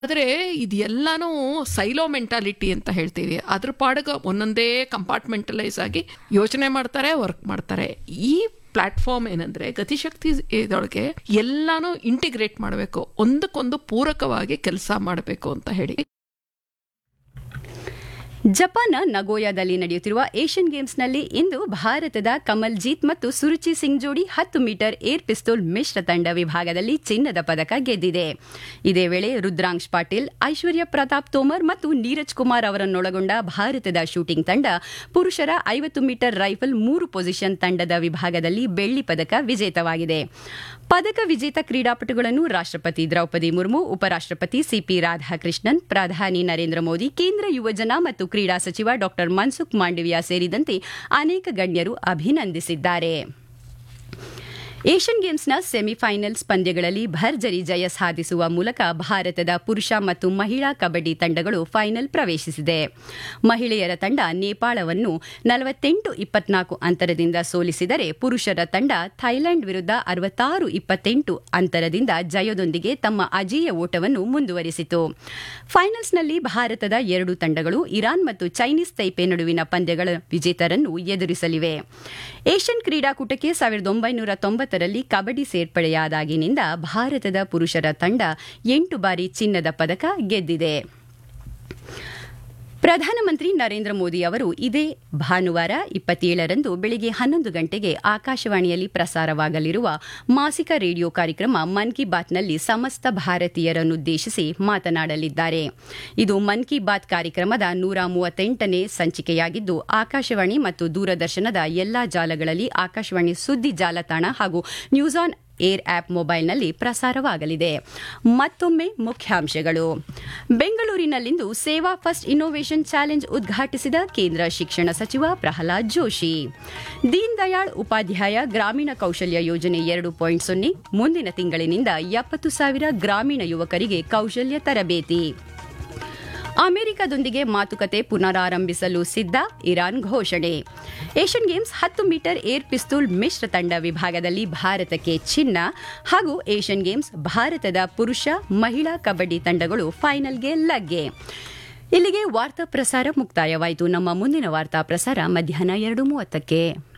ಆದರೆ ಇದೆಲ್ಲಾನು silo mentality ಅಂತ ಹೇಳ್ತೀವಿ ಅದ್ರ ಪಾಡಗ ಒಂದೊಂದೇ ಕಂಪಾರ್ಟ್ಮೆಂಟಲೈಸ್ ಆಗಿ ಯೋಚನೆ ಮಾಡ್ತಾರೆ ವರ್ಕ್ ಮಾಡ್ತಾರೆ ಈ ಪ್ಲಾಟ್ಫಾರ್ಮ್ ಏನಂದ್ರೆ ಗತಿಶಕ್ತಿ ಇದೊಳಗೆ ಎಲ್ಲಾನು ಇಂಟಿಗ್ರೇಟ್ ಮಾಡಬೇಕು ಒಂದಕ್ಕೊಂದು ಪೂರಕವಾಗಿ ಕೆಲಸ ಮಾಡಬೇಕು ಅಂತ ಹೇಳಿ ಜಪಾನ್ನ ನಗೋಯಾದಲ್ಲಿ ನಡೆಯುತ್ತಿರುವ ಏಷ್ಯನ್ ಗೇಮ್ಸ್ನಲ್ಲಿ ಇಂದು ಭಾರತದ ಕಮಲ್ಜೀತ್ ಮತ್ತು ಸುರುಚಿ ಸಿಂಗ್ ಜೋಡಿ ಹತ್ತು ಮೀಟರ್ ಏರ್ ಪಿಸ್ತೂಲ್ ಮಿಶ್ರ ತಂಡ ವಿಭಾಗದಲ್ಲಿ ಚಿನ್ನದ ಪದಕ ಗೆದ್ದಿದೆ ಇದೇ ವೇಳೆ ರುದ್ರಾಂಶ್ ಪಾಟೀಲ್ ಐಶ್ವರ್ಯ ಪ್ರತಾಪ್ ತೋಮರ್ ಮತ್ತು ನೀರಜ್ ಕುಮಾರ್ ಅವರನ್ನೊಳಗೊಂಡ ಭಾರತದ ಶೂಟಿಂಗ್ ತಂಡ ಪುರುಷರ ಐವತ್ತು ಮೀಟರ್ ರೈಫಲ್ ಮೂರು ಪೊಸಿಷನ್ ತಂಡದ ವಿಭಾಗದಲ್ಲಿ ಬೆಳ್ಳಿ ಪದಕ ವಿಜೇತವಾಗಿದೆ ಪದಕ ವಿಜೇತ ಕ್ರೀಡಾಪಟುಗಳನ್ನು ರಾಷ್ಟ್ರಪತಿ ದ್ರೌಪದಿ ಮುರ್ಮು ಉಪರಾಷ್ಟ್ರಪತಿ ಸಿಪಿ ರಾಧಾಕೃಷ್ಣನ್ ಪ್ರಧಾನಿ ನರೇಂದ್ರ ಮೋದಿ ಕೇಂದ್ರ ಯುವಜನ ಮತ್ತು ಕ್ರೀಡಾ ಸಚಿವ ಡಾ ಮನ್ಸುಖ್ ಮಾಂಡವಿಯಾ ಸೇರಿದಂತೆ ಅನೇಕ ಗಣ್ಯರು ಅಭಿನಂದಿಸಿದ್ದಾರೆ ಏಷ್ಯನ್ ಗೇಮ್ಸ್ನ ಸೆಮಿಫೈನಲ್ಸ್ ಪಂದ್ಯಗಳಲ್ಲಿ ಭರ್ಜರಿ ಜಯ ಸಾಧಿಸುವ ಮೂಲಕ ಭಾರತದ ಪುರುಷ ಮತ್ತು ಮಹಿಳಾ ಕಬಡ್ಡಿ ತಂಡಗಳು ಫೈನಲ್ ಪ್ರವೇಶಿಸಿದೆ ಮಹಿಳೆಯರ ತಂಡ ನೇಪಾಳವನ್ನು ನಲವತ್ತೆಂಟು ಇಪ್ಪತ್ನಾಲ್ಕು ಅಂತರದಿಂದ ಸೋಲಿಸಿದರೆ ಪುರುಷರ ತಂಡ ಥೈಲ್ಯಾಂಡ್ ವಿರುದ್ಧ ಅರವತ್ತಾರು ಇಪ್ಪತ್ತೆಂಟು ಅಂತರದಿಂದ ಜಯದೊಂದಿಗೆ ತಮ್ಮ ಅಜೇಯ ಓಟವನ್ನು ಮುಂದುವರಿಸಿತು ಫೈನಲ್ಸ್ನಲ್ಲಿ ಭಾರತದ ಎರಡು ತಂಡಗಳು ಇರಾನ್ ಮತ್ತು ಚೈನೀಸ್ ತೈಪೆ ನಡುವಿನ ಪಂದ್ಯಗಳ ವಿಜೇತರನ್ನು ಎದುರಿಸಲಿವೆ ಏಷ್ಯನ್ ಕ್ರೀಡಾಕೂಟಕ್ಕೆ ಸಾವಿರದ ಒಂಬೈನೂರ ತೊಂಬತ್ತರಲ್ಲಿ ಕಬಡ್ಡಿ ಸೇರ್ಪಡೆಯಾದಾಗಿನಿಂದ ಭಾರತದ ಪುರುಷರ ತಂಡ ಎಂಟು ಬಾರಿ ಚಿನ್ನದ ಪದಕ ಗೆದ್ದಿದೆ ಪ್ರಧಾನಮಂತ್ರಿ ನರೇಂದ್ರ ಮೋದಿ ಅವರು ಇದೇ ಭಾನುವಾರ ಇಪ್ಪತ್ತೇಳರಂದು ಬೆಳಗ್ಗೆ ಹನ್ನೊಂದು ಗಂಟೆಗೆ ಆಕಾಶವಾಣಿಯಲ್ಲಿ ಪ್ರಸಾರವಾಗಲಿರುವ ಮಾಸಿಕ ರೇಡಿಯೋ ಕಾರ್ಯಕ್ರಮ ಮನ್ ಕಿ ಬಾತ್ನಲ್ಲಿ ಸಮಸ್ತ ಭಾರತೀಯರನ್ನುದ್ದೇಶಿಸಿ ಮಾತನಾಡಲಿದ್ದಾರೆ ಇದು ಮನ್ ಕಿ ಬಾತ್ ಕಾರ್ಯಕ್ರಮದ ನೂರ ಮೂವತ್ತೆಂಟನೇ ಸಂಚಿಕೆಯಾಗಿದ್ದು ಆಕಾಶವಾಣಿ ಮತ್ತು ದೂರದರ್ಶನದ ಎಲ್ಲಾ ಜಾಲಗಳಲ್ಲಿ ಆಕಾಶವಾಣಿ ಸುದ್ದಿ ಜಾಲತಾಣ ಹಾಗೂ ನ್ಯೂಸ್ ಆನ್ ಏರ್ ಆಪ್ ಮೊಬೈಲ್ನಲ್ಲಿ ಪ್ರಸಾರವಾಗಲಿದೆ ಮತ್ತೊಮ್ಮೆ ಮುಖ್ಯಾಂಶಗಳು ಬೆಂಗಳೂರಿನಲ್ಲಿಂದು ಸೇವಾ ಫಸ್ಟ್ ಇನ್ನೋವೇಷನ್ ಚಾಲೆಂಜ್ ಉದ್ಘಾಟಿಸಿದ ಕೇಂದ್ರ ಶಿಕ್ಷಣ ಸಚಿವ ಪ್ರಹ್ಲಾದ್ ಜೋಶಿ ದೀನ್ ದಯಾಳ್ ಉಪಾಧ್ಯಾಯ ಗ್ರಾಮೀಣ ಕೌಶಲ್ಯ ಯೋಜನೆ ಎರಡು ಪಾಯಿಂಟ್ ಸೊನ್ನೆ ಮುಂದಿನ ತಿಂಗಳಿನಿಂದ ಎಪ್ಪತ್ತು ಸಾವಿರ ಗ್ರಾಮೀಣ ಯುವಕರಿಗೆ ಕೌಶಲ್ಯ ತರಬೇತಿ ಅಮೆರಿಕದೊಂದಿಗೆ ಮಾತುಕತೆ ಪುನರಾರಂಭಿಸಲು ಸಿದ್ಧ ಇರಾನ್ ಘೋಷಣೆ ಏಷ್ಯನ್ ಗೇಮ್ಸ್ ಹತ್ತು ಮೀಟರ್ ಏರ್ ಪಿಸ್ತೂಲ್ ಮಿಶ್ರ ತಂಡ ವಿಭಾಗದಲ್ಲಿ ಭಾರತಕ್ಕೆ ಚಿನ್ನ ಹಾಗೂ ಏಷ್ಯನ್ ಗೇಮ್ಸ್ ಭಾರತದ ಪುರುಷ ಮಹಿಳಾ ಕಬಡ್ಡಿ ತಂಡಗಳು ಫೈನಲ್ಗೆ ಲಗ್ಗೆ ಇಲ್ಲಿಗೆ ವಾರ್ತಾ ಪ್ರಸಾರ ಮುಕ್ತಾಯವಾಯಿತು ನಮ್ಮ ಮುಂದಿನ ವಾರ್ತಾ ಪ್ರಸಾರ ಮಧ್ಯಾಹ್ನ ಎರಡು ಮೂವತ್ತಕ್ಕೆ